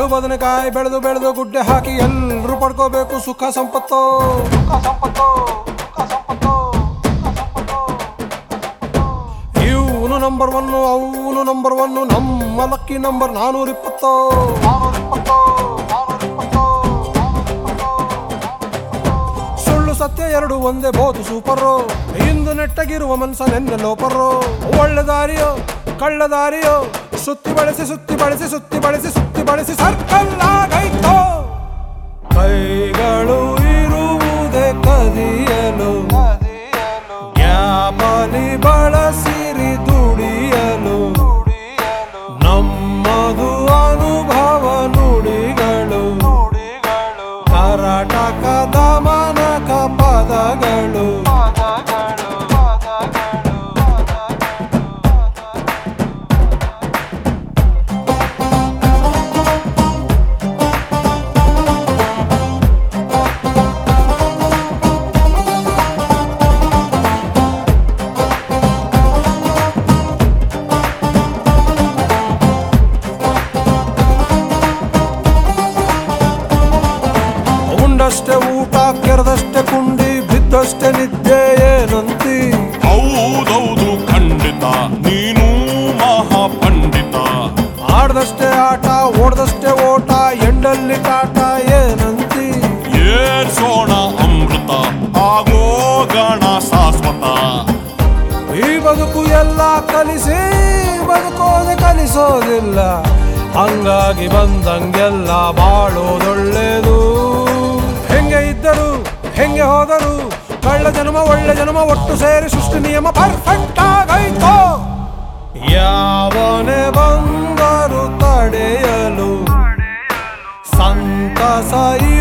ಕಾಳು ಬದನೆಕಾಯಿ ಬೆಳೆದು ಬೆಳೆದು ಗುಡ್ಡೆ ಹಾಕಿ ಎಲ್ರು ಪಡ್ಕೋಬೇಕು ಸುಖ ಸಂಪತ್ತು ಸುಖ ಸಂಪತ್ತು ಸುಖ ಸಂಪತ್ತು ಇವನು ನಂಬರ್ ಒನ್ನು ಅವನು ನಂಬರ್ ಒನ್ನು ನಮ್ಮ ಲಕ್ಕಿ ನಂಬರ್ ನಾನೂರ ಇಪ್ಪತ್ತು ಸುಳ್ಳು ಸತ್ಯ ಎರಡು ಒಂದೇ ಬೋದು ಸೂಪರು ಇಂದು ನೆಟ್ಟಗಿರುವ ಮನ್ಸ ನೆನ್ನೆ ಲೋಪರು ಒಳ್ಳೆ ದಾರಿಯೋ ಕಳ್ಳ ದಾರಿಯೋ ಸುತ್ತಿ ಬಳಸಿ ಸುತ್ತಿ ಬಳಸಿ ಸುತ್ತಿ ಬಳಸಿ ಸುತ್ತಿ ಬಳಸಿ ಸರ್ಕಲ್ ಆಗೈತೋ ಕೈಗಳು ಇರುವುದೇ ಕದಿಯಲು ಗ್ಯಾಪಲಿ ಬಳಸಿರಿ ದುಡಿಯಲು ನಮ್ಮದು ಅನುಭವ ನುಡಿಗಳು ಕರಾಟಕದ ಮನಕ ಪದಗಳು ಉಂಡಷ್ಟೇ ಊಟ ಕೆರೆದಷ್ಟೇ ಕುಂಡಿ ಬಿದ್ದಷ್ಟೇ ನಿದ್ದೆ ಏನಂತಿ ಹೌದೌದು ಖಂಡಿತ ನೀನು ಮಹಾಪಂಡಿತ ಆಡ್ದಷ್ಟೇ ಆಟ ಓಡ್ದಷ್ಟೇ ಓಟ ಎಂಡಲ್ಲಿ ಟಾಟ ಏನಂತಿ ಏರ್ಸೋಣ ಅಮೃತ ಆಗೋಗಣ ಶಾಶ್ವತ ಈ ಬದುಕು ಎಲ್ಲ ಕಲಿಸಿ ಬದುಕೋದೆ ಕಲಿಸೋದಿಲ್ಲ ಹಂಗಾಗಿ ಬಂದಂಗೆಲ್ಲ ಬಾಳೋದೊಳ್ಳೇದು ಹೆಂಗೆ ಇದ್ದರು ಹೆಂಗೆ ಹೋದರು ಕಳ್ಳ ಜನ್ಮ ಒಳ್ಳೆ ಜನ್ಮ ಒಟ್ಟು ಸೇರಿ ಸೃಷ್ಟಿ ನಿಯಮ ಪರ್ಫೆಕ್ಟ್ ಆಗೈತೋ ಯಾವನೇ ಬಂದರು ತಡೆಯಲು ಸಂತಸ